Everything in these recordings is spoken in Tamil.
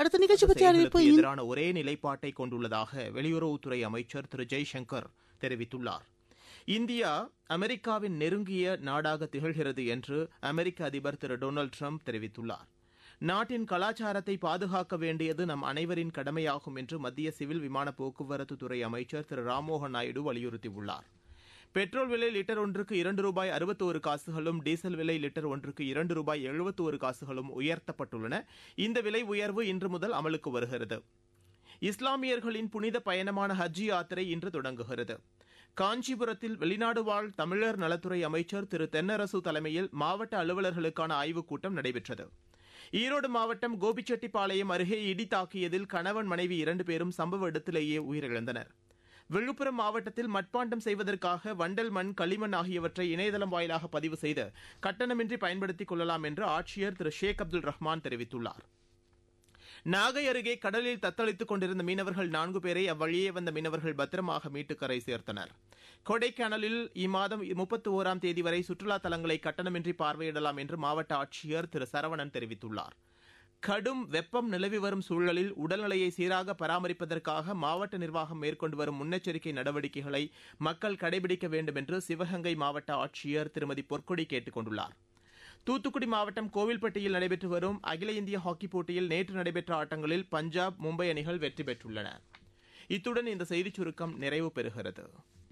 அடுத்த நிகழ்ச்சி பற்றிய அறிவிப்பு செயல்களுக்கு இன்- எதிரான ஒரே நிலைப்பாட்டை கொண்டுள்ளதாக வெளியுறவுத்துறை அமைச்சர் திரு ஜெய்சங்கர் தெரிவித்துள்ளார் இந்தியா அமெரிக்காவின் நெருங்கிய நாடாக திகழ்கிறது என்று அமெரிக்க அதிபர் திரு டொனால்டு ட்ரம்ப் தெரிவித்துள்ளார் நாட்டின் கலாச்சாரத்தை பாதுகாக்க வேண்டியது நம் அனைவரின் கடமையாகும் என்று மத்திய சிவில் விமான போக்குவரத்து துறை அமைச்சர் திரு ராம்மோகன் நாயுடு வலியுறுத்தியுள்ளார் பெட்ரோல் விலை லிட்டர் ஒன்றுக்கு இரண்டு ரூபாய் அறுபத்தோரு காசுகளும் டீசல் விலை லிட்டர் ஒன்றுக்கு இரண்டு ரூபாய் எழுபத்தோரு காசுகளும் உயர்த்தப்பட்டுள்ளன இந்த விலை உயர்வு இன்று முதல் அமலுக்கு வருகிறது இஸ்லாமியர்களின் புனித பயணமான ஹஜ் யாத்திரை இன்று தொடங்குகிறது காஞ்சிபுரத்தில் வெளிநாடு வாழ் தமிழர் நலத்துறை அமைச்சர் திரு தென்னரசு தலைமையில் மாவட்ட அலுவலர்களுக்கான ஆய்வுக் கூட்டம் நடைபெற்றது ஈரோடு மாவட்டம் கோபிச்செட்டிப்பாளையம் அருகே இடி தாக்கியதில் கணவன் மனைவி இரண்டு பேரும் சம்பவ இடத்திலேயே உயிரிழந்தனர் விழுப்புரம் மாவட்டத்தில் மட்பாண்டம் செய்வதற்காக வண்டல் மண் களிமண் ஆகியவற்றை இணையதளம் வாயிலாக பதிவு செய்து கட்டணமின்றி பயன்படுத்திக் கொள்ளலாம் என்று ஆட்சியர் திரு ஷேக் அப்துல் ரஹ்மான் தெரிவித்துள்ளார் நாகை அருகே கடலில் தத்தளித்துக் கொண்டிருந்த மீனவர்கள் நான்கு பேரை அவ்வழியே வந்த மீனவர்கள் பத்திரமாக மீட்டு கரை சேர்த்தனர் கொடைக்கானலில் இம்மாதம் முப்பத்தி ஓராம் தேதி வரை சுற்றுலா தலங்களை கட்டணமின்றி பார்வையிடலாம் என்று மாவட்ட ஆட்சியர் திரு சரவணன் தெரிவித்துள்ளார் கடும் வெப்பம் நிலவி வரும் சூழலில் உடல்நிலையை சீராக பராமரிப்பதற்காக மாவட்ட நிர்வாகம் மேற்கொண்டு வரும் முன்னெச்சரிக்கை நடவடிக்கைகளை மக்கள் கடைபிடிக்க வேண்டும் என்று சிவகங்கை மாவட்ட ஆட்சியர் திருமதி பொற்கொடி கேட்டுக் கொண்டுள்ளார் தூத்துக்குடி மாவட்டம் கோவில்பட்டியில் நடைபெற்று வரும் அகில இந்திய ஹாக்கி போட்டியில் நேற்று நடைபெற்ற ஆட்டங்களில் பஞ்சாப் மும்பை அணிகள் வெற்றி பெற்றுள்ளன இத்துடன் இந்த செய்திச் சுருக்கம் நிறைவு பெறுகிறது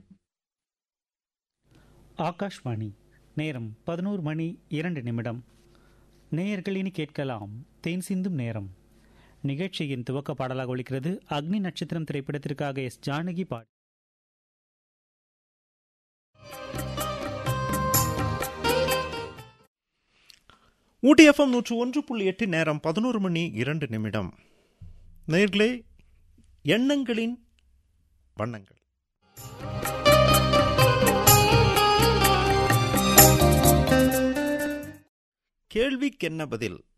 ஆகாஷ்வாணி நேரம் பதினோரு மணி இரண்டு நிமிடம் நேயர்கள் இனி கேட்கலாம் தேன் சிந்தும் நேரம் நிகழ்ச்சியின் துவக்க பாடலாக ஒலிக்கிறது அக்னி நட்சத்திரம் திரைப்படத்திற்காக எஸ் ஜானகி பாடி ஊட்டி எஃப்எம் நூற்று ஒன்று புள்ளி எட்டு நேரம் பதினோரு மணி இரண்டு நிமிடம் நேர்களே எண்ணங்களின் வண்ணங்கள் கேள்விக்கென்ன பதில்